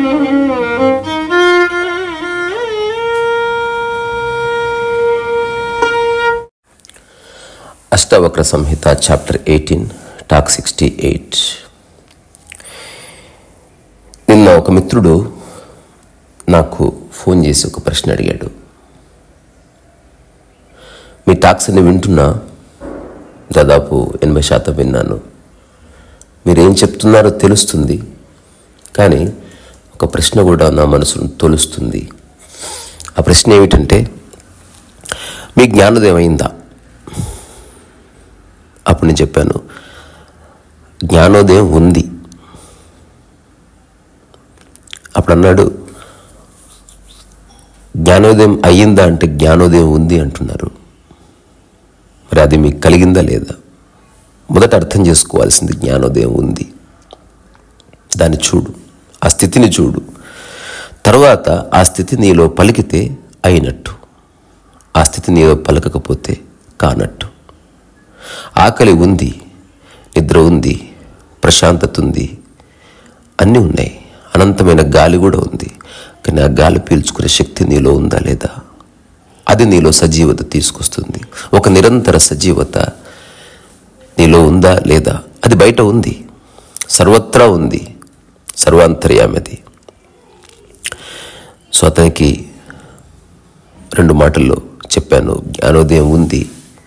Ashtavakra Samhita chapter eighteen talk sixty eight నిన్న ఒక మిత్రుడు నాకు ఫోన్ చేసి ఒక ప్రశ్న అడిగాడు మీ టాక్స్ అన్ని వింటున్నా దాదాపు ఎనభై శాతం విన్నాను మీరేం చెప్తున్నారో తెలుస్తుంది కానీ ఒక ప్రశ్న కూడా నా మనసును తోలుస్తుంది ఆ ప్రశ్న ఏమిటంటే మీ జ్ఞానోదయం అయిందా అప్పుడు నేను చెప్పాను జ్ఞానోదయం ఉంది అప్పుడు అన్నాడు జ్ఞానోదయం అయ్యిందా అంటే జ్ఞానోదయం ఉంది అంటున్నారు మరి అది మీకు కలిగిందా లేదా మొదట అర్థం చేసుకోవాల్సింది జ్ఞానోదయం ఉంది దాన్ని చూడు ఆ స్థితిని చూడు తర్వాత ఆ స్థితి నీలో పలికితే అయినట్టు ఆ స్థితి నీలో పలకకపోతే కానట్టు ఆకలి ఉంది నిద్ర ఉంది ప్రశాంతత ఉంది అన్నీ ఉన్నాయి అనంతమైన గాలి కూడా ఉంది కానీ ఆ గాలి పీల్చుకునే శక్తి నీలో ఉందా లేదా అది నీలో సజీవత తీసుకొస్తుంది ఒక నిరంతర సజీవత నీలో ఉందా లేదా అది బయట ఉంది సర్వత్రా ఉంది సర్వాంతర్యామది సో అతనికి రెండు మాటల్లో చెప్పాను జ్ఞానోదయం ఉంది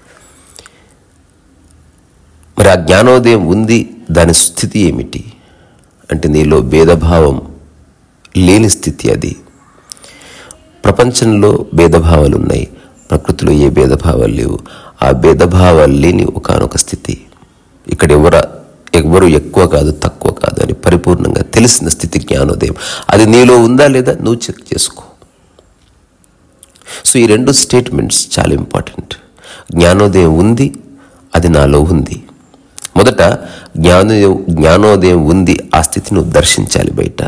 మరి ఆ జ్ఞానోదయం ఉంది దాని స్థితి ఏమిటి అంటే నీలో భేదభావం లేని స్థితి అది ప్రపంచంలో భేదభావాలు ఉన్నాయి ప్రకృతిలో ఏ భేదభావాలు లేవు ఆ భేదభావాలు లేని ఒకనొక స్థితి ఇక్కడ ఎవర ఎవరు ఎక్కువ కాదు తక్కువ కాదు అని పరిపూర్ణంగా తెలిసిన స్థితి జ్ఞానోదయం అది నీలో ఉందా లేదా నువ్వు చెక్ చేసుకో సో ఈ రెండు స్టేట్మెంట్స్ చాలా ఇంపార్టెంట్ జ్ఞానోదయం ఉంది అది నాలో ఉంది మొదట జ్ఞానోదయం జ్ఞానోదయం ఉంది ఆ స్థితిని నువ్వు దర్శించాలి బయట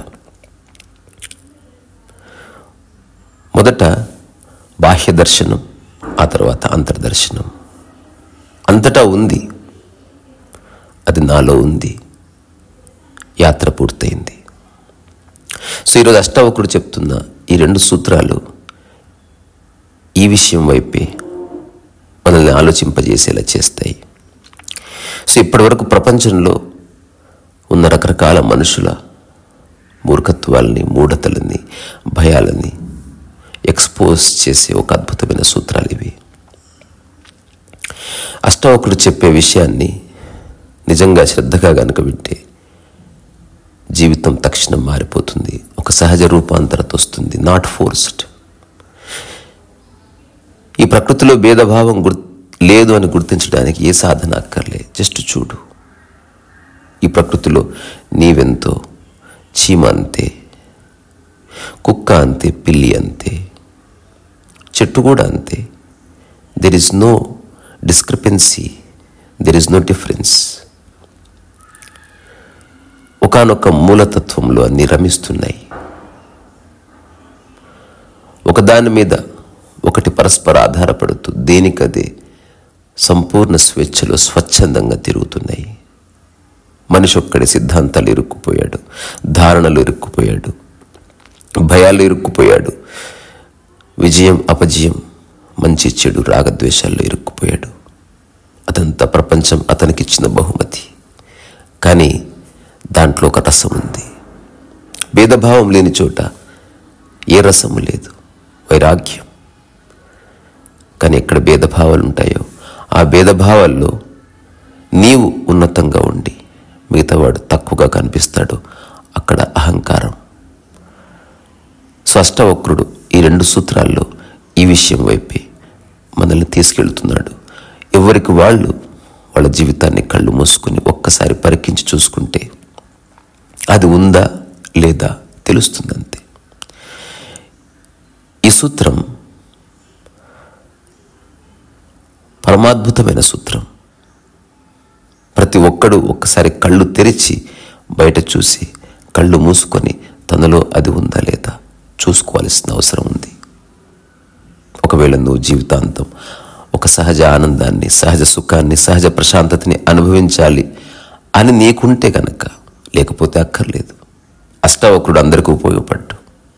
మొదట బాహ్య దర్శనం ఆ తర్వాత అంతర్దర్శనం అంతటా ఉంది అది నాలో ఉంది యాత్ర పూర్తయింది సో ఈరోజు అష్టావకుడు చెప్తున్న ఈ రెండు సూత్రాలు ఈ విషయం వైపే మనల్ని ఆలోచింపజేసేలా చేస్తాయి సో ఇప్పటివరకు ప్రపంచంలో ఉన్న రకరకాల మనుషుల మూర్ఖత్వాలని మూఢతలని భయాలని ఎక్స్పోజ్ చేసే ఒక అద్భుతమైన సూత్రాలు ఇవి అష్టావకుడు చెప్పే విషయాన్ని నిజంగా శ్రద్ధగా గనుక వింటే జీవితం తక్షణం మారిపోతుంది ఒక సహజ రూపాంతరత వస్తుంది నాట్ ఫోర్స్డ్ ఈ ప్రకృతిలో భేదభావం గుర్ లేదు అని గుర్తించడానికి ఏ సాధన అక్కర్లే జస్ట్ చూడు ఈ ప్రకృతిలో నీవెంతో చీమ అంతే కుక్క అంతే పిల్లి అంతే చెట్టు కూడా అంతే there is no discrepancy there is no difference ఒకనొక మూలతత్వంలో అన్ని రమిస్తున్నాయి ఒకదాని మీద ఒకటి పరస్పర ఆధారపడుతూ దేనికదే సంపూర్ణ స్వేచ్ఛలో స్వచ్ఛందంగా తిరుగుతున్నాయి మనిషి ఒక్కడి సిద్ధాంతాలు ఇరుక్కుపోయాడు ధారణలు ఇరుక్కుపోయాడు భయాలు ఇరుక్కుపోయాడు విజయం అపజయం మంచి చెడు రాగద్వేషాల్లో ఇరుక్కుపోయాడు అదంతా ప్రపంచం అతనికిచ్చిన బహుమతి కానీ దాంట్లో ఒక రసం ఉంది భేదభావం లేని చోట ఏ రసము లేదు వైరాగ్యం కానీ ఎక్కడ భేదభావాలు ఉంటాయో ఆ భేదభావాల్లో నీవు ఉన్నతంగా ఉండి మిగతావాడు తక్కువగా కనిపిస్తాడు అక్కడ అహంకారం సో అష్టవక్రుడు ఈ రెండు సూత్రాల్లో ఈ విషయం వైపే మనల్ని తీసుకెళ్తున్నాడు ఎవరికి వాళ్ళు వాళ్ళ జీవితాన్ని కళ్ళు మూసుకుని ఒక్కసారి పరికించి చూసుకుంటే అది ఉందా లేదా తెలుస్తుందంతే ఈ సూత్రం పరమాద్భుతమైన సూత్రం ప్రతి ఒక్కడు ఒక్కసారి కళ్ళు తెరిచి బయట చూసి కళ్ళు మూసుకొని తనలో అది ఉందా లేదా చూసుకోవాల్సిన అవసరం ఉంది ఒకవేళ నువ్వు జీవితాంతం ఒక సహజ ఆనందాన్ని సహజ సుఖాన్ని సహజ ప్రశాంతతని అనుభవించాలి అని నీకుంటే గనక లేకపోతే అక్కర్లేదు అష్ట అష్టవక్రుడు అందరికీ ఉపయోగపడ్డు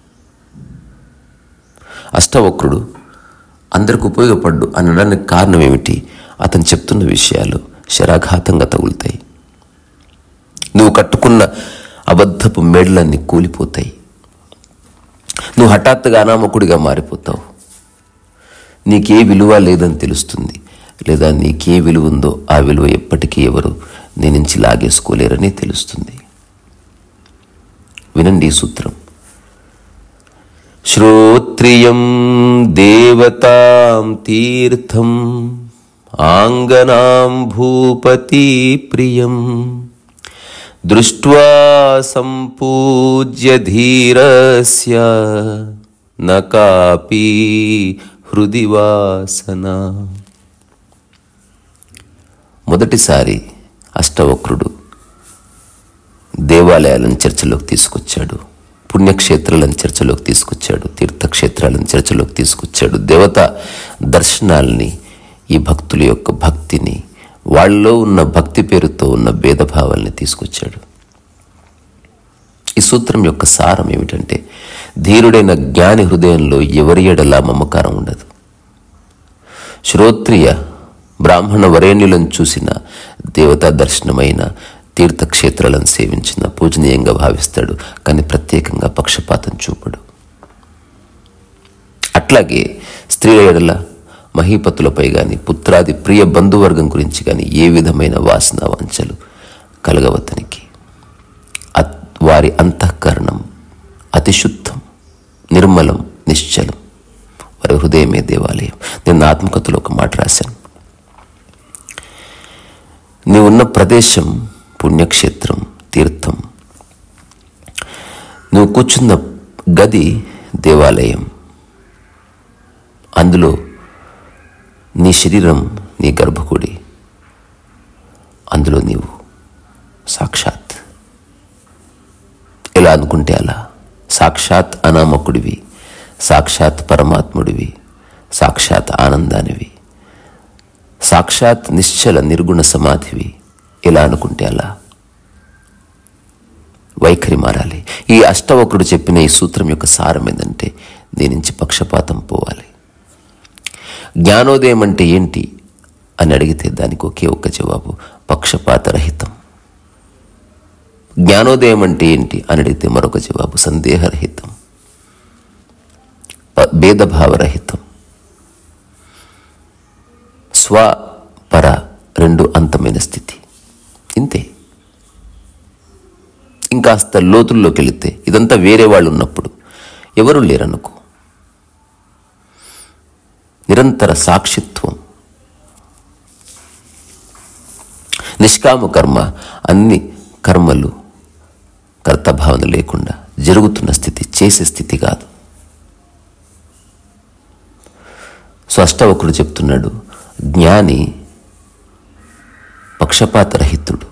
అష్టవక్రుడు అందరికి ఉపయోగపడ్డు అనడానికి కారణం ఏమిటి అతను చెప్తున్న విషయాలు శరాఘాతంగా తగులుతాయి నువ్వు కట్టుకున్న అబద్ధపు మేడలన్నీ కూలిపోతాయి నువ్వు హఠాత్తుగా అనామకుడిగా మారిపోతావు నీకే విలువ లేదని తెలుస్తుంది లేదా నీకే విలువ ఉందో ఆ విలువ ఎప్పటికీ ఎవరు నీ నుంచి లాగేసుకోలేరని తెలుస్తుంది వినండి ఈ సూత్రం శ్రోత్రియం దేవతాం తీర్థం ఆంగనాం భూపతి ప్రియం దృష్ట్వా సంపూజ్య ధీరస్య నకాపి హృది వాసన మొదటిసారి అష్టవక్రుడు దేవాలయాలను చర్చలోకి తీసుకొచ్చాడు పుణ్యక్షేత్రాలను చర్చలోకి తీసుకొచ్చాడు తీర్థక్షేత్రాలను చర్చలోకి తీసుకొచ్చాడు దేవత దర్శనాల్ని ఈ భక్తుల యొక్క భక్తిని వాళ్ళలో ఉన్న భక్తి పేరుతో ఉన్న భేదభావాల్ని తీసుకొచ్చాడు ఈ సూత్రం యొక్క సారం ఏమిటంటే ధీరుడైన జ్ఞాని హృదయంలో ఎవరి ఎడలా మమకారం ఉండదు శ్రోత్రియ బ్రాహ్మణ వరేణ్యులను చూసిన దేవతా దర్శనమైన తీర్థక్షేత్రాలను సేవించిన పూజనీయంగా భావిస్తాడు కానీ ప్రత్యేకంగా పక్షపాతం చూపడు అట్లాగే స్త్రీల ఎడల మహీపతులపై కానీ పుత్రాది ప్రియ బంధువర్గం గురించి కానీ ఏ విధమైన వాసన వంచలు కలగవతనికి అత్- వారి అంతఃకరణం అతి శుద్ధం నిర్మలం నిశ్చలం వారి హృదయమే దేవాలయం నేను నా ఆత్మకథలో ఒక మాట రాశాను నీవున్న ప్రదేశం పుణ్యక్షేత్రం తీర్థం నువ్వు కూర్చున్న గది దేవాలయం అందులో నీ శరీరం నీ గర్భకుడి అందులో నీవు సాక్షాత్ ఎలా అనుకుంటే అలా సాక్షాత్ అనామకుడివి సాక్షాత్ పరమాత్ముడివి సాక్షాత్ ఆనందానివి సాక్షాత్ నిశ్చల నిర్గుణ సమాధివి ఎలా అనుకుంటే అలా వైఖరి మారాలి ఈ అష్టవకుడు చెప్పిన ఈ సూత్రం యొక్క సారం ఏంటంటే దీని నుంచి పక్షపాతం పోవాలి జ్ఞానోదయం అంటే ఏంటి అని అడిగితే దానికి ఒకే ఒక్క జవాబు పక్షపాత రహితం జ్ఞానోదయం అంటే ఏంటి అని అడిగితే మరొక జవాబు సందేహరహితం ప- భేదభావరహితం స్వ పర రెండు అంతమైన స్థితి ఇంతే ఇంకాస్త లోతుల్లోకి వెళితే ఇదంతా వేరే వాళ్ళు ఉన్నప్పుడు ఎవరు లేరనుకో నిరంతర సాక్షిత్వం నిష్కామ కర్మ అన్ని కర్మలు కర్తభావన లేకుండా జరుగుతున్న స్థితి చేసే స్థితి కాదు సో అష్టవకుడు చెప్తున్నాడు జ్ఞాని పక్షపాత రహితుడు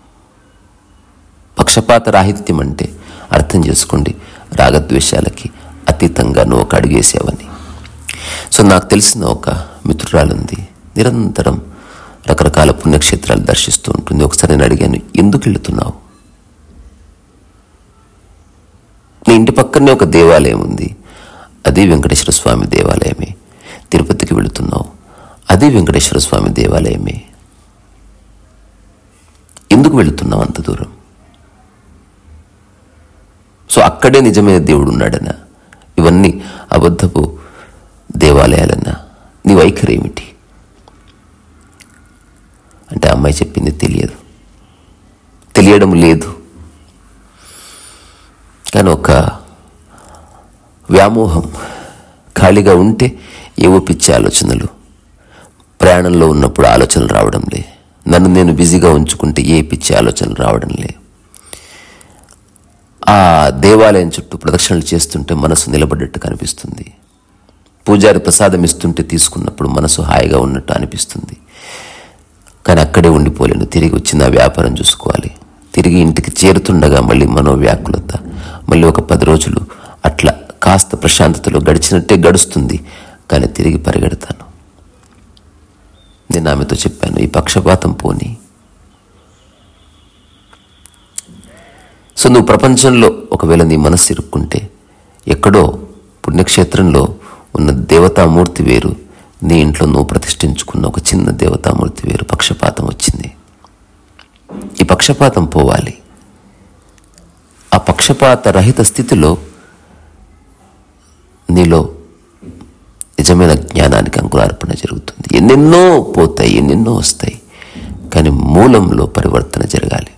పక్షపాత రాహిత్యం అంటే అర్థం చేసుకోండి రాగద్వేషాలకి అతీతంగా నువ్వు ఒక అడుగేసావని సో నాకు తెలిసిన ఒక మిత్రురాలుంది నిరంతరం రకరకాల పుణ్యక్షేత్రాలు దర్శిస్తూ ఉంటుంది ఒకసారి నేను అడిగాను ఎందుకు వెళుతున్నావు నీ ఇంటి పక్కనే ఒక దేవాలయం ఉంది అది వెంకటేశ్వర స్వామి దేవాలయమే తిరుపతికి వెళుతున్నావు అది వెంకటేశ్వర స్వామి దేవాలయమే ఎందుకు వెళుతున్నావు అంత దూరం సో అక్కడే నిజమైన దేవుడు ఉన్నాడనా ఇవన్నీ అబద్ధపు దేవాలయాలన్నా నీ వైఖరి ఏమిటి అంటే ఆ అమ్మాయి చెప్పింది తెలియదు తెలియడం లేదు కానీ ఒక వ్యామోహం ఖాళీగా ఉంటే ఏవో పిచ్చి ఆలోచనలు ప్రయాణంలో ఉన్నప్పుడు ఆలోచనలు రావడం లే నన్ను నేను బిజీగా ఉంచుకుంటే ఏ పిచ్చి ఆలోచనలు రావడం లే ఆ దేవాలయం చుట్టూ ప్రదక్షిణలు చేస్తుంటే మనసు నిలబడ్డట్టు కనిపిస్తుంది పూజారి ప్రసాదం ఇస్తుంటే తీసుకున్నప్పుడు మనసు హాయిగా ఉన్నట్టు అనిపిస్తుంది కానీ అక్కడే ఉండిపోలేను తిరిగి వచ్చి నా వ్యాపారం చూసుకోవాలి తిరిగి ఇంటికి చేరుతుండగా మళ్ళీ మనోవ్యాకులత మళ్ళీ ఒక పది రోజులు అట్లా కాస్త ప్రశాంతతలో గడిచినట్టే గడుస్తుంది కానీ తిరిగి పరిగెడతాను నేను ఆమెతో చెప్పాను ఈ పక్షపాతం పోని సో నువ్వు ప్రపంచంలో ఒక ఒకవేళ నీ మనస్సు ఇరుక్కుంటే ఎక్కడో పుణ్యక్షేత్రంలో ఉన్న దేవతామూర్తి వేరు నీ ఇంట్లో నువ్వు ప్రతిష్ఠించుకున్న ఒక చిన్న దేవతామూర్తి వేరు పక్షపాతం వచ్చింది ఈ పక్షపాతం పోవాలి ఆ పక్షపాత రహిత స్థితిలో నీలో నిజమైన జ్ఞానానికి అంకురార్పణ జరుగుతుంది ఎన్నెన్నో పోతాయి ఎన్నెన్నో వస్తాయి కానీ మూలంలో పరివర్తన జరగాలి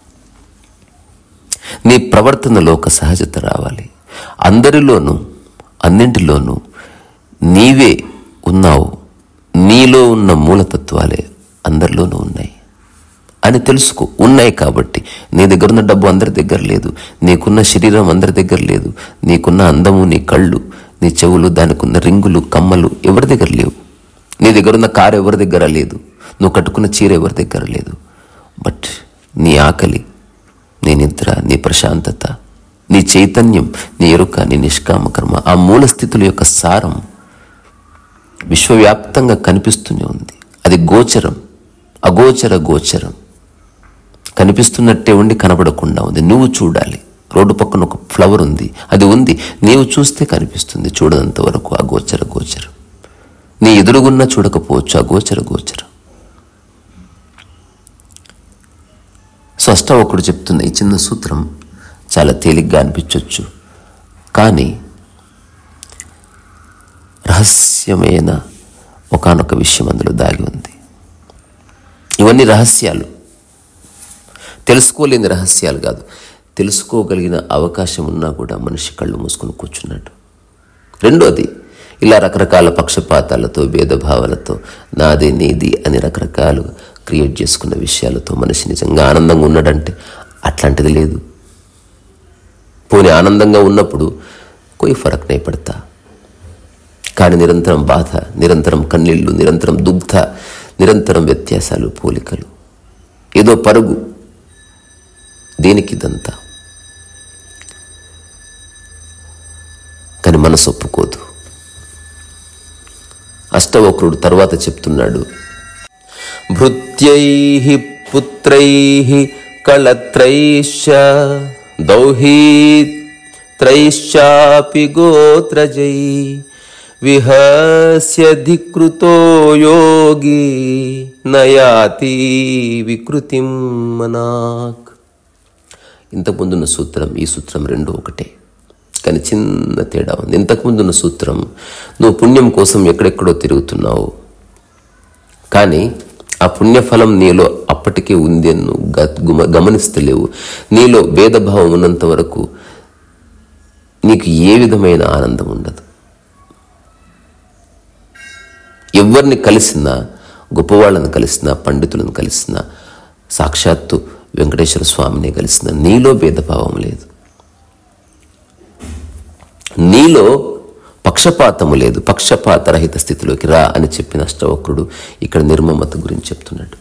నీ ప్రవర్తనలో ఒక సహజత రావాలి అందరిలోనూ అన్నింటిలోనూ నీవే ఉన్నావు నీలో ఉన్న మూలతత్వాలే అందరిలోనూ ఉన్నాయి అని తెలుసుకో ఉన్నాయి కాబట్టి నీ దగ్గర ఉన్న డబ్బు అందరి దగ్గర లేదు నీకున్న శరీరం అందరి దగ్గర లేదు నీకున్న అందము నీ కళ్ళు నీ చెవులు దానికి ఉన్న రింగులు కమ్మలు ఎవరి దగ్గర లేవు నీ దగ్గర ఉన్న కారు ఎవరి దగ్గర లేదు నువ్వు కట్టుకున్న చీర ఎవరి దగ్గర లేదు బట్ నీ ఆకలి నీ నిద్ర నీ ప్రశాంతత నీ చైతన్యం నీ ఎరుక నీ నిష్కామ కర్మ ఆ మూల స్థితుల యొక్క సారం విశ్వవ్యాప్తంగా కనిపిస్తూనే ఉంది అది గోచరం అగోచర గోచరం కనిపిస్తున్నట్టే ఉండి కనబడకుండా ఉంది నువ్వు చూడాలి రోడ్డు పక్కన ఒక ఫ్లవర్ ఉంది అది ఉంది నీవు చూస్తే కనిపిస్తుంది చూడనంత వరకు అగోచర గోచరం నీ ఎదురుగున్నా చూడకపోవచ్చు అగోచర గోచరం సో అష్టావకుడు చెప్తున్న ఈ చిన్న సూత్రం చాలా తేలిగ్గా అనిపించవచ్చు కానీ రహస్యమైన ఒకానొక విషయం అందులో దాగి ఉంది ఇవన్నీ రహస్యాలు తెలుసుకోలేని రహస్యాలు కాదు తెలుసుకోగలిగిన అవకాశం ఉన్నా కూడా మనిషి కళ్ళు మూసుకొని కూర్చున్నాడు రెండోది ఇలా రకరకాల పక్షపాతాలతో భేదభావాలతో నాది నీది అని రకరకాలు క్రియేట్ చేసుకున్న విషయాలతో మనిషి నిజంగా ఆనందంగా ఉన్నాడంటే అట్లాంటిది లేదు పోనీ ఆనందంగా ఉన్నప్పుడు కొయి ఫరక్ నే పడతా కానీ నిరంతరం బాధ నిరంతరం కన్నీళ్ళు నిరంతరం దుగ్ధ నిరంతరం వ్యత్యాసాలు పోలికలు ఏదో పరుగు దేనికి ఇదంతా కానీ మనసు ఒప్పుకోదు అష్టవక్రుడు తర్వాత చెప్తున్నాడు భృత్యై పుత్రై కళత్రైశ్చ దౌహీత్రైశ్చాపి గోత్రజై విహస్య ధికృతో యోగి నయాతి వికృతిం మనాక్ ఇంతకుముందున్న సూత్రం ఈ సూత్రం రెండు ఒకటే కానీ చిన్న తేడా ఉంది ఇంతకుముందున్న సూత్రం నువ్వు పుణ్యం కోసం ఎక్కడెక్కడో తిరుగుతున్నావు కానీ ఆ పుణ్యఫలం నీలో అప్పటికే ఉంది అని నువ్వు గ- గుమ- గమనిస్తలేవు నీలో భేదభావం ఉన్నంత వరకు నీకు ఏ విధమైన ఆనందం ఉండదు ఎవరిని కలిసినా గొప్పవాళ్ళని కలిసినా పండితులను కలిసినా సాక్షాత్తు వెంకటేశ్వర స్వామిని కలిసిన నీలో భేదభావం లేదు నీలో పక్షపాతము లేదు పక్షపాత రహిత స్థితిలోకి రా అని చెప్పిన అష్టవక్రుడు ఇక్కడ నిర్మమత గురించి చెప్తున్నాడు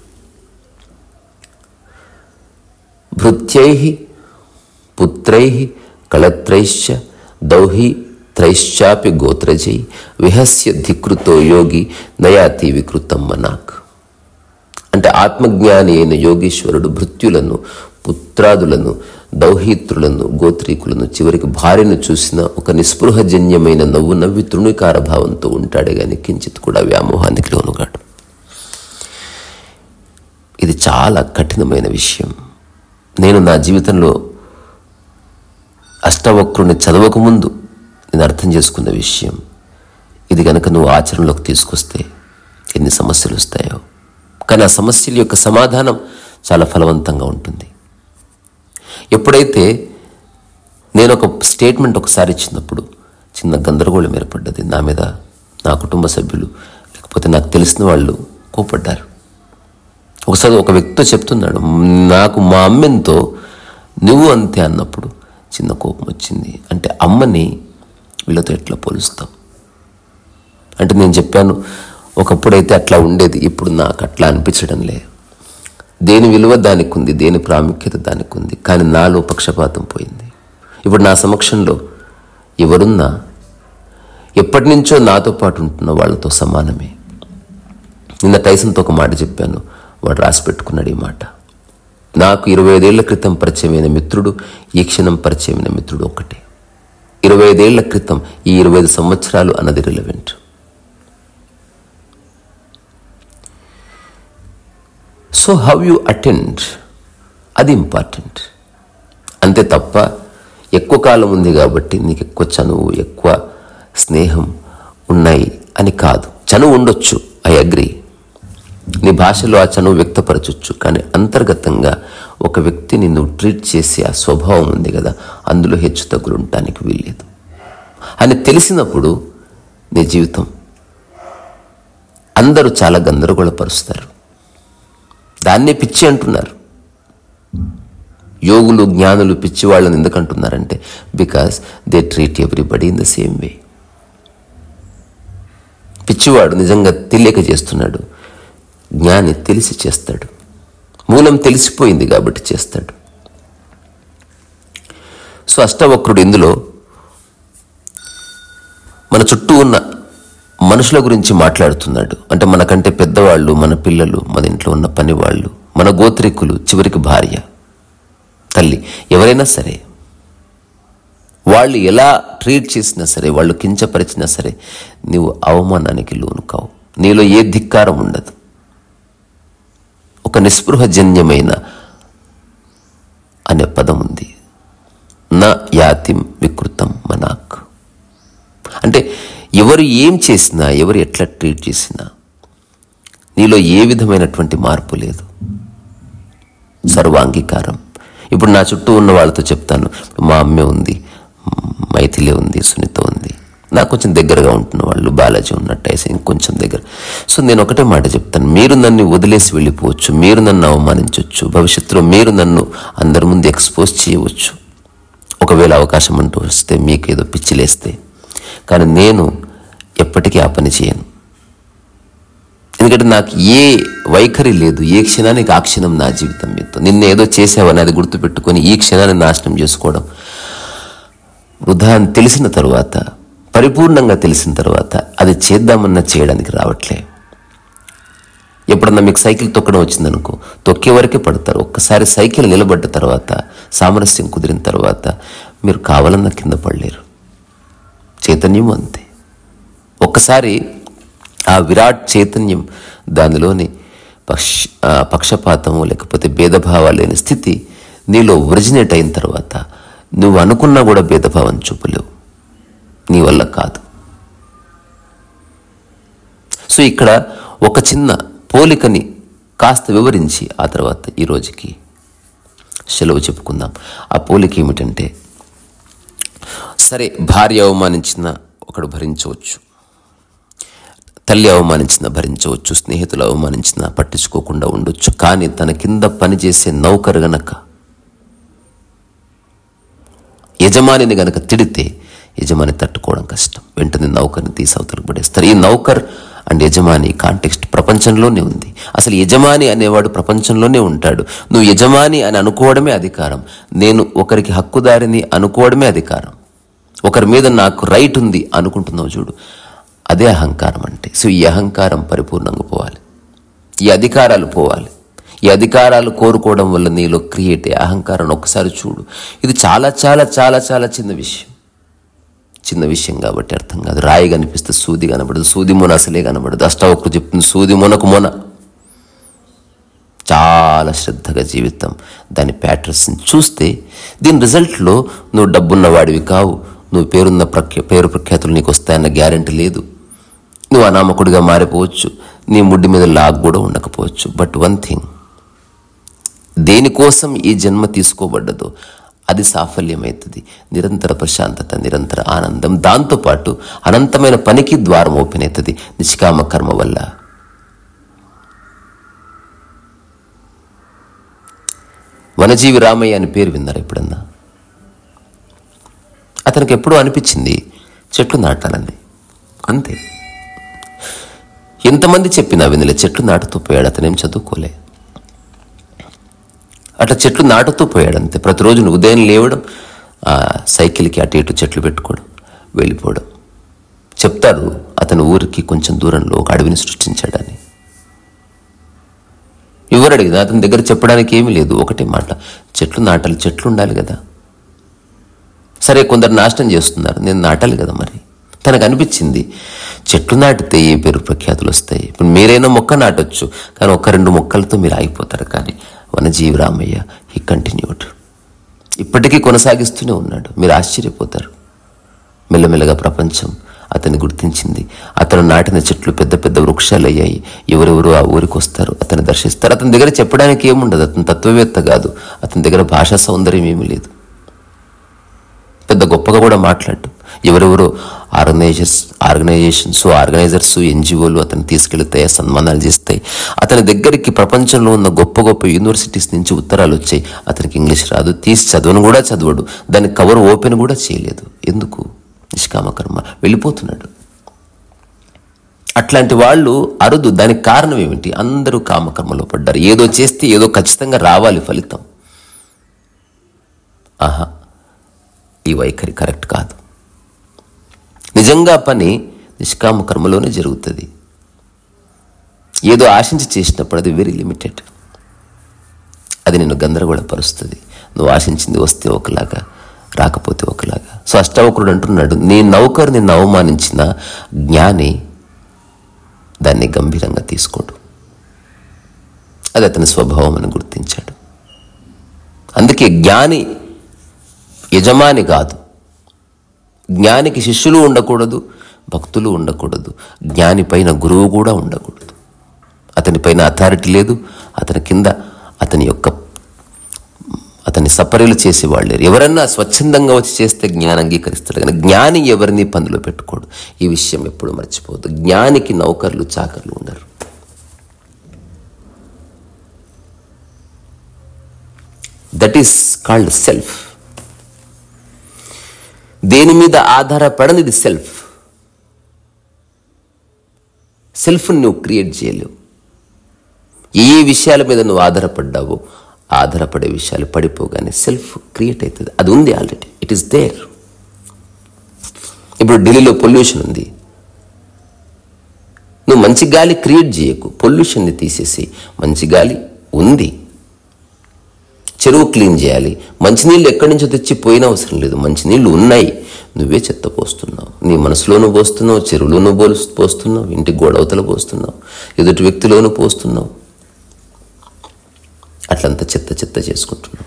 భృత్యై పుత్రై కళత్రైశ్చ దౌహి త్రైశ్చాపి గోత్రజై విహస్య ధికృతో యోగి నయాతి వికృతం మనాక్ అంటే ఆత్మజ్ఞాని అయిన యోగీశ్వరుడు భృత్యులను పుత్రాదులను దౌహిత్రులను గోత్రీకులను చివరికి భార్యను చూసిన ఒక నిస్పృహజన్యమైన నవ్వు నవ్వి తృణికార భావంతో ఉంటాడే గాని కించిత్ కూడా వ్యామోహానికి లోనుగాడు ఇది చాలా కఠినమైన విషయం నేను నా జీవితంలో అష్టవక్రుని చదవకముందు నేను అర్థం చేసుకున్న విషయం ఇది కనుక నువ్వు ఆచరణలోకి తీసుకొస్తే ఎన్ని సమస్యలు వస్తాయో కానీ ఆ సమస్యల యొక్క సమాధానం చాలా ఫలవంతంగా ఉంటుంది ఎప్పుడైతే నేను ఒక స్టేట్మెంట్ ఒకసారి ఇచ్చినప్పుడు చిన్న గందరగోళం ఏర్పడ్డది నా మీద నా కుటుంబ సభ్యులు లేకపోతే నాకు తెలిసిన వాళ్ళు కోపడ్డారు ఒకసారి ఒక వ్యక్తితో చెప్తున్నాడు నాకు మా అమ్మెంతో నువ్వు అంతే అన్నప్పుడు చిన్న కోపం వచ్చింది అంటే అమ్మని వీళ్ళతో ఎట్లా పోలుస్తావు అంటే నేను చెప్పాను ఒకప్పుడైతే అట్లా ఉండేది ఇప్పుడు నాకు అట్లా అనిపించడం లే దేని విలువ దానికి ఉంది దేని ప్రాముఖ్యత దానికి ఉంది కానీ నాలో పక్షపాతం పోయింది ఇప్పుడు నా సమక్షంలో ఎవరున్నా ఎప్పటి నుంచో నాతో పాటు ఉంటున్న వాళ్ళతో సమానమే నిన్న టైసన్తో ఒక మాట చెప్పాను వాడు రాసి పెట్టుకున్నాడు ఈ మాట నాకు ఇరవై ఐదేళ్ల క్రితం పరిచయమైన మిత్రుడు ఈ క్షణం పరిచయమైన మిత్రుడు ఒకటే ఇరవై ఐదేళ్ల క్రితం ఈ ఇరవై ఐదు సంవత్సరాలు అన్నది relevant so how you attend అది ఇంపార్టెంట్ అంతే తప్ప ఎక్కువ కాలం ఉంది కాబట్టి నీకు ఎక్కువ చనువు ఎక్కువ స్నేహం ఉన్నాయి అని కాదు చనువు ఉండొచ్చు ఐ అగ్రి నీ భాషలో ఆ చనువు వ్యక్తపరచొచ్చు కానీ అంతర్గతంగా ఒక వ్యక్తిని నువ్వు ట్రీట్ చేసే ఆ స్వభావం ఉంది కదా అందులో హెచ్చు తగ్గులు ఉండటానికి వీల్లేదు అని తెలిసినప్పుడు నీ జీవితం అందరూ చాలా గందరగోళపరుస్తారు దాన్నే పిచ్చి అంటున్నారు యోగులు జ్ఞానులు పిచ్చి వాళ్ళని ఎందుకు అంటున్నారంటే because they treat everybody in the same way పిచ్చివాడు నిజంగా తెలియక చేస్తున్నాడు జ్ఞాని తెలిసి చేస్తాడు మూలం తెలిసిపోయింది కాబట్టి చేస్తాడు సో అష్టవక్రుడు ఇందులో మన చుట్టూ ఉన్న మనుషుల గురించి మాట్లాడుతున్నాడు అంటే మనకంటే పెద్దవాళ్ళు మన పిల్లలు మన ఇంట్లో ఉన్న పని వాళ్ళు మన గోత్రికులు చివరికి భార్య తల్లి ఎవరైనా సరే వాళ్ళు ఎలా ట్రీట్ చేసినా సరే వాళ్ళు కించపరిచినా సరే నీవు అవమానానికి లోను కావు నీలో ఏ ధిక్కారం ఉండదు ఒక నిస్పృహజన్యమైన అనే పదం ఉంది నా యాతిం వికృతం మనాక్ అంటే ఎవరు ఏం చేసినా ఎవరు ఎట్లా ట్రీట్ చేసినా నీలో ఏ విధమైనటువంటి మార్పు లేదు సర్వాంగీకారం ఇప్పుడు నా చుట్టూ ఉన్న వాళ్ళతో చెప్తాను మా అమ్మే ఉంది మైథిలే ఉంది సునీత ఉంది నాకు కొంచెం దగ్గరగా ఉంటున్న వాళ్ళు బాలాజీ ఉన్నట్టు అయితే ఇంకొంచెం దగ్గర సో నేను ఒకటే మాట చెప్తాను మీరు నన్ను వదిలేసి వెళ్ళిపోవచ్చు మీరు నన్ను అవమానించవచ్చు భవిష్యత్తులో మీరు నన్ను అందరి ముందు ఎక్స్పోజ్ చేయవచ్చు ఒకవేళ అవకాశం అంటూ వస్తే మీకు ఏదో పిచ్చిలేస్తే కానీ నేను ఎప్పటికీ ఆ పని చేయను ఎందుకంటే నాకు ఏ వైఖరి లేదు ఏ క్షణానికి ఆ క్షణం నా జీవితం మీతో నిన్న ఏదో చేసావని అది గుర్తుపెట్టుకొని ఈ క్షణాన్ని నాశనం చేసుకోవడం వృధా అని తెలిసిన తర్వాత పరిపూర్ణంగా తెలిసిన తర్వాత అది చేద్దామన్నా చేయడానికి రావట్లే ఎప్పుడన్నా మీకు సైకిల్ తొక్కడం వచ్చిందనుకో తొక్కే వరకే పడతారు ఒక్కసారి సైకిల్ నిలబడ్డ తర్వాత సామరస్యం కుదిరిన తర్వాత మీరు కావాలన్న కింద పడలేరు చైతన్యం అంతే ఒక్కసారి ఆ విరాట్ చైతన్యం దానిలోని పక్ష ఆ, పక్షపాతము లేకపోతే భేదభావాలు లేని స్థితి నీలో ఒరిజినేట్ అయిన తర్వాత నువ్వు అనుకున్నా కూడా భేదభావం చూపలేవు నీ వల్ల కాదు సో ఇక్కడ ఒక చిన్న పోలికని కాస్త వివరించి ఆ తర్వాత ఈ రోజుకి సెలవు చెప్పుకుందాం ఆ పోలిక ఏమిటంటే సరే భార్య అవమానించిన ఒకడు భరించవచ్చు తల్లి అవమానించిన భరించవచ్చు స్నేహితులు అవమానించిన పట్టించుకోకుండా ఉండొచ్చు కానీ తన కింద పనిచేసే నౌకరు గనక యజమానిని గనక తిడితే యజమాని తట్టుకోవడం కష్టం వెంటనే నౌకర్ని తీసి అవతలకు పడేస్తారు ఈ నౌకర్ అండ్ యజమాని కాంటెక్స్ట్ ప్రపంచంలోనే ఉంది అసలు యజమాని అనేవాడు ప్రపంచంలోనే ఉంటాడు నువ్వు యజమాని అని అనుకోవడమే అధికారం నేను ఒకరికి హక్కుదారిని అనుకోవడమే అధికారం ఒకరి మీద నాకు రైట్ ఉంది అనుకుంటున్నావు చూడు అదే అహంకారం అంటే సో ఈ అహంకారం పరిపూర్ణంగా పోవాలి ఈ అధికారాలు పోవాలి ఈ అధికారాలు కోరుకోవడం వల్ల నీలో క్రియేట్ అయ్యే అహంకారం ఒక్కసారి చూడు ఇది చాలా చాలా చాలా చాలా చిన్న విషయం చిన్న విషయం కాబట్టి అర్థం కాదు రాయి కనిపిస్తే సూది కనబడదు సూది మొన అసలే కనబడదు అష్టావక్రు చెప్తుంది సూది మొనకు మొన చాలా శ్రద్ధగా జీవితం దాని ప్యాటర్న్స్ని చూస్తే దీని రిజల్ట్లో నువ్వు డబ్బున్న వాడివి కావు నువ్వు పేరున్న ప్రఖ్య పేరు ప్రఖ్యాతులు నీకు వస్తాయన్న గ్యారెంటీ లేదు నువ్వు అనామకుడిగా మారిపోవచ్చు నీ ముడ్డి మీద లాగ్ కూడా ఉండకపోవచ్చు బట్ వన్ థింగ్ దేనికోసం ఈ జన్మ తీసుకోబడ్డదో అది సాఫల్యమవుతుంది నిరంతర ప్రశాంతత నిరంతర ఆనందం దాంతోపాటు అనంతమైన పనికి ద్వారం ఓపెన్ అవుతుంది నిష్కామ కర్మ వల్ల వనజీవి రామయ్య అని పేరు విన్నారు ఎప్పుడన్నా అతనికి ఎప్పుడూ అనిపించింది చెట్లు నాటాలని అంతే ఎంతమంది చెప్పినా వినలే చెట్లు నాటుతూ పోయాడు అతనేం చదువుకోలే అట్లా చెట్లు నాటుతూ పోయాడు అంతే ప్రతిరోజు నువ్వు ఉదయం లేవడం ఆ సైకిల్కి అటు ఇటు చెట్లు పెట్టుకోవడం వెళ్ళిపోవడం చెప్తారు అతని ఊరికి కొంచెం దూరంలో ఒక అడవిని సృష్టించాడని ఎవరు అడిగినా అతని దగ్గర చెప్పడానికి ఏమీ లేదు ఒకటే మాట చెట్లు నాటాలి చెట్లు ఉండాలి కదా సరే కొందరు నాశనం చేస్తున్నారు నేను నాటాలి కదా మరి తనకు అనిపించింది చెట్లు నాటితే ఏ పేరు ప్రఖ్యాతులు వస్తాయి ఇప్పుడు మీరైనా మొక్క నాటొచ్చు కానీ ఒక రెండు మొక్కలతో మీరు ఆగిపోతారు కానీ వనజీవి రామయ్య ఈ కంటిన్యూడ్ ఇప్పటికీ కొనసాగిస్తూనే ఉన్నాడు మీరు ఆశ్చర్యపోతారు మెల్లమెల్లగా ప్రపంచం అతన్ని గుర్తించింది అతను నాటిన చెట్లు పెద్ద పెద్ద వృక్షాలు అయ్యాయి ఎవరెవరు ఆ ఊరికి వస్తారు అతన్ని దర్శిస్తారు అతని దగ్గర చెప్పడానికి ఏముండదు అతను తత్వవేత్త కాదు అతని దగ్గర భాషా సౌందర్యం ఏమీ లేదు పెద్ద గొప్పగా కూడా మాట్లాడు ఎవరెవరో ఆర్గనైజర్స్ ఆర్గనైజేషన్స్ ఆర్గనైజర్స్ ఎన్జిఓలు అతను తీసుకెళ్తాయి సన్మానాలు చేస్తాయి అతని దగ్గరికి ప్రపంచంలో ఉన్న గొప్ప గొప్ప యూనివర్సిటీస్ నుంచి ఉత్తరాలు వచ్చాయి అతనికి ఇంగ్లీష్ రాదు తీసి చదవను కూడా చదవడు దాని కవర్ ఓపెన్ కూడా చేయలేదు ఎందుకు నిష్కామకర్మ వెళ్ళిపోతున్నాడు అట్లాంటి వాళ్ళు అరుదు దానికి కారణం ఏమిటి అందరూ కామకర్మలో పడ్డారు ఏదో చేస్తే ఏదో ఖచ్చితంగా రావాలి ఫలితం ఆహా ఈ వైఖరి కరెక్ట్ కాదు నిజంగా పని నిష్కామ కర్మలోనే జరుగుతుంది ఏదో ఆశించి చేసినప్పుడు అది వెరీ లిమిటెడ్ అది నిన్ను గందరగోళపరుస్తుంది నువ్వు ఆశించింది వస్తే ఒకలాగా రాకపోతే ఒకలాగా సో అష్టావకుడు అంటున్నాడు నీ నౌకరు నిన్ను అవమానించిన జ్ఞాని దాన్ని గంభీరంగా తీసుకోడు అది అతని స్వభావం అని గుర్తించాడు అందుకే జ్ఞాని యజమాని కాదు జ్ఞానికి శిష్యులు ఉండకూడదు భక్తులు ఉండకూడదు జ్ఞాని పైన గురువు కూడా ఉండకూడదు అతని పైన అథారిటీ లేదు అతని కింద అతని యొక్క అతని సపర్యలు చేసేవాళ్ళు లేరు ఎవరన్నా స్వచ్ఛందంగా వచ్చి చేస్తే జ్ఞానం అంగీకరిస్తాడు కానీ జ్ఞాని ఎవరిని పనిలో పెట్టుకోడు ఈ విషయం ఎప్పుడు మర్చిపోవద్దు జ్ఞానికి నౌకర్లు చాకర్లు ఉండరు దట్ ఈస్ కాల్డ్ సెల్ఫ్ దేని మీద ఆధారపడనిది సెల్ఫ్ సెల్ఫ్ నువ్వు క్రియేట్ చేయలేవు ఏ విషయాల మీద నువ్వు ఆధారపడ్డావో ఆధారపడే విషయాలు పడిపోగానే సెల్ఫ్ క్రియేట్ అవుతుంది అది ఉంది ఆల్రెడీ ఇట్ ఈస్ దేర్ ఇప్పుడు ఢిల్లీలో పొల్యూషన్ ఉంది నువ్వు మంచి గాలి క్రియేట్ చేయకు పొల్యూషన్ని తీసేసి మంచి గాలి ఉంది చెరువు క్లీన్ చేయాలి మంచినీళ్ళు ఎక్కడి నుంచో తెచ్చి పోయిన అవసరం లేదు మంచినీళ్ళు ఉన్నాయి నువ్వే చెత్త పోస్తున్నావు నీ మనసులోనూ పోస్తున్నావు చెరువులోనూ పోలు పోస్తున్నావు ఇంటి గోడవతల పోస్తున్నావు ఎదుటి వ్యక్తిలోనూ పోస్తున్నావు అట్లంతా చెత్త చెత్త చేసుకుంటున్నావు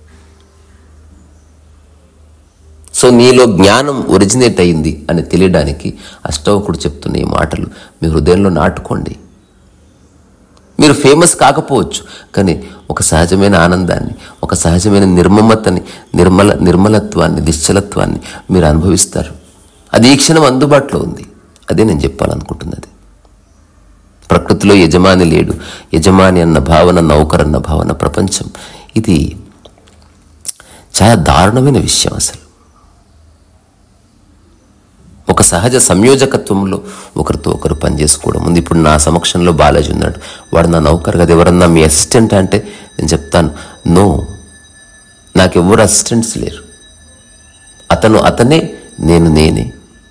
సో నీలో జ్ఞానం ఒరిజినేట్ అయింది అని తెలియడానికి అష్టవకుడు చెప్తున్న ఈ మాటలు మీ హృదయంలో నాటుకోండి మీరు ఫేమస్ కాకపోవచ్చు కానీ ఒక సహజమైన ఆనందాన్ని ఒక సహజమైన నిర్మమతని నిర్మల నిర్మలత్వాన్ని నిశ్చలత్వాన్ని మీరు అనుభవిస్తారు అది ఈ క్షణం అందుబాటులో ఉంది అదే నేను చెప్పాలనుకుంటున్నది ప్రకృతిలో యజమాని లేడు యజమాని అన్న భావన నౌకరన్న భావన ప్రపంచం ఇది చాలా దారుణమైన విషయం అసలు ఒక సహజ సంయోజకత్వంలో ఒకరితో ఒకరు పనిచేసుకోవడం ఉంది ఇప్పుడు నా సమక్షంలో బాలాజీ ఉన్నాడు వాడు నా నౌకర్ కదా ఎవరన్నా మీ అసిస్టెంట్ అంటే నేను చెప్తాను నో నాకెవ్వరు అసిస్టెంట్స్ లేరు అతను అతనే నేను నేనే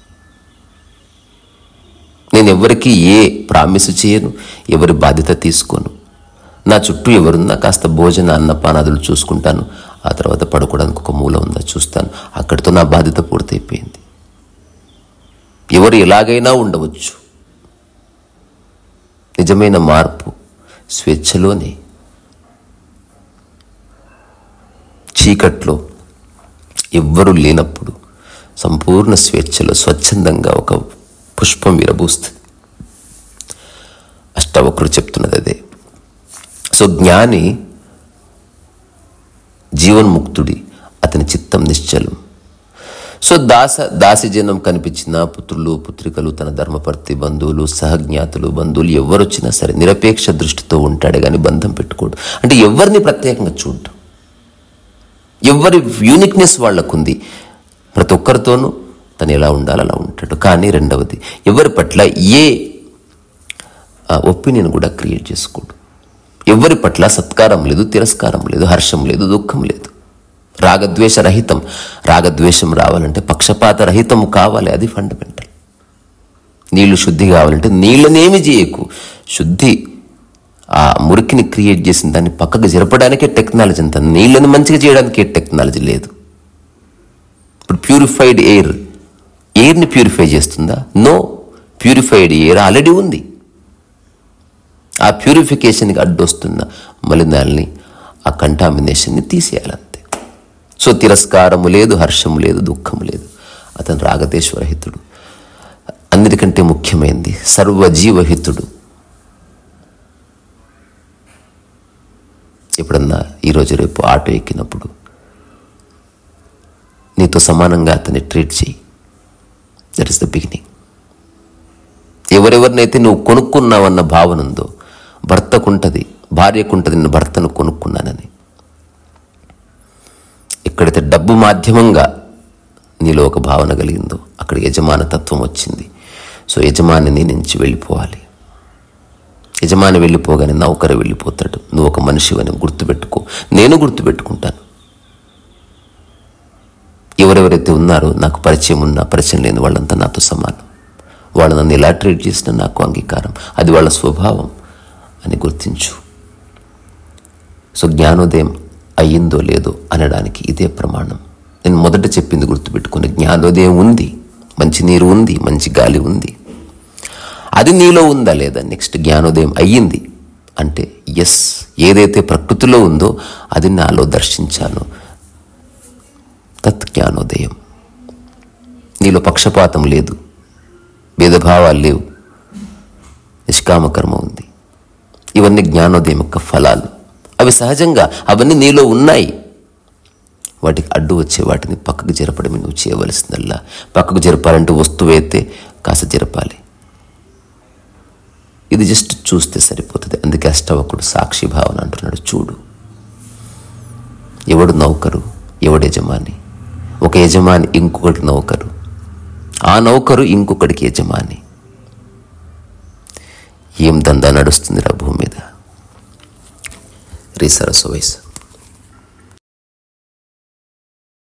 నేను ఎవరికి ఏ ప్రామిస్ చేయను ఎవరి బాధ్యత తీసుకోను నా చుట్టూ ఎవరున్నా కాస్త భోజన అన్నపానాదులు చూసుకుంటాను ఆ తర్వాత పడుకోవడానికి ఒక మూల ఉందా చూస్తాను అక్కడితో నా బాధ్యత పూర్తయిపోయింది ఎవరు ఎలాగైనా ఉండవచ్చు నిజమైన మార్పు స్వేచ్ఛలోనే చీకట్లో ఎవ్వరూ లేనప్పుడు సంపూర్ణ స్వేచ్ఛలో స్వచ్ఛందంగా ఒక పుష్పం విరబూస్తుంది అష్టవక్రుడు చెప్తున్నది అదే సో జ్ఞాని జీవన్ముక్తుడి అతని చిత్తం నిశ్చలం సో దాస దాసిజనం కనిపించిన పుత్రులు పుత్రికలు తన ధర్మపర్తి బంధువులు సహజ్ఞాతులు బంధువులు ఎవరు వచ్చినా సరే నిరపేక్ష దృష్టితో ఉంటాడే కానీ బంధం పెట్టుకోడు అంటే ఎవరిని ప్రత్యేకంగా చూడటం ఎవరి యూనిక్నెస్ వాళ్ళకుంది ప్రతి ఒక్కరితోనూ తను ఎలా ఉండాలి అలా ఉంటాడు కానీ రెండవది ఎవరి పట్ల ఏ ఒపీనియన్ కూడా క్రియేట్ చేసుకోడు ఎవరి పట్ల సత్కారం లేదు తిరస్కారం లేదు హర్షం లేదు దుఃఖం లేదు రాగద్వేష రహితం రాగద్వేషం రావాలంటే పక్షపాత రహితం కావాలి అది ఫండమెంటల్ నీళ్లు శుద్ధి కావాలంటే నీళ్ళనేమి చేయకు శుద్ధి ఆ మురికిని క్రియేట్ చేసిన దాన్ని పక్కకు జరపడానికే టెక్నాలజీ అంత నీళ్ళని మంచిగా చేయడానికే టెక్నాలజీ లేదు ఇప్పుడు ప్యూరిఫైడ్ ఎయిర్ ఎయిర్ని ప్యూరిఫై చేస్తుందా నో ప్యూరిఫైడ్ ఎయిర్ ఆల్రెడీ ఉంది ఆ ప్యూరిఫికేషన్కి అడ్డొస్తున్న మలినాల్ని ఆ కంటామినేషన్ని తీసేయాలంతే సో తిరస్కారము లేదు హర్షము లేదు దుఃఖము లేదు అతను రాగదేశ్వరహితుడు అన్నిటికంటే ముఖ్యమైనది సర్వజీవహితుడు ఎప్పుడన్నా ఈరోజు రేపు ఆటో ఎక్కినప్పుడు నీతో సమానంగా అతన్ని ట్రీట్ చేయి దట్ ఇస్ ద బిగినింగ్ ఎవరెవరినైతే నువ్వు కొనుక్కున్నావన్న భావన ఉందో భర్తకుంటది భార్యకుంటది నేను భర్తను కొనుక్కున్నానని ఎక్కడైతే డబ్బు మాధ్యమంగా నీలో ఒక భావన కలిగిందో అక్కడ యజమాన తత్వం వచ్చింది సో యజమానిని నుంచి వెళ్ళిపోవాలి యజమాని వెళ్ళిపోగానే నౌకరు వెళ్ళిపోతాడు నువ్వు ఒక మనిషివని గుర్తుపెట్టుకో నేను గుర్తుపెట్టుకుంటాను ఎవరెవరైతే ఉన్నారో నాకు పరిచయం ఉన్నా పరిచయం లేని వాళ్ళంతా నాతో సమానం వాళ్ళు నన్ను ఎలా ట్రీట్ చేసినా నాకు అంగీకారం అది వాళ్ళ స్వభావం అని గుర్తించు సో జ్ఞానోదయం అయ్యిందో లేదో అనడానికి ఇదే ప్రమాణం నేను మొదట చెప్పింది గుర్తుపెట్టుకుని జ్ఞానోదయం ఉంది మంచి నీరు ఉంది మంచి గాలి ఉంది అది నీలో ఉందా లేదా నెక్స్ట్ జ్ఞానోదయం అయ్యింది అంటే ఎస్ ఏదైతే ప్రకృతిలో ఉందో అది నాలో దర్శించాను తత్ జ్ఞానోదయం నీలో పక్షపాతం లేదు భేదభావాలు లేవు నిష్కామ కర్మ ఉంది ఇవన్నీ జ్ఞానోదయం యొక్క ఫలాలు అవి సహజంగా అవన్నీ నీలో ఉన్నాయి వాటికి అడ్డు వచ్చే వాటిని పక్కకు జరపడమే నువ్వు చేయవలసిందల్లా పక్కకు జరపాలంటే వస్తువు అయితే కాస్త జరపాలి ఇది జస్ట్ చూస్తే సరిపోతుంది అందుకే అష్టవకుడు సాక్షి భావన అంటున్నాడు చూడు ఎవడు నౌకరు ఎవడు యజమాని ఒక యజమాని ఇంకొకటి నౌకరు ఆ నౌకరు ఇంకొకటికి యజమాని ఏం దందా నడుస్తుంది రా భూమి మీద రీ సరస్సు వయసు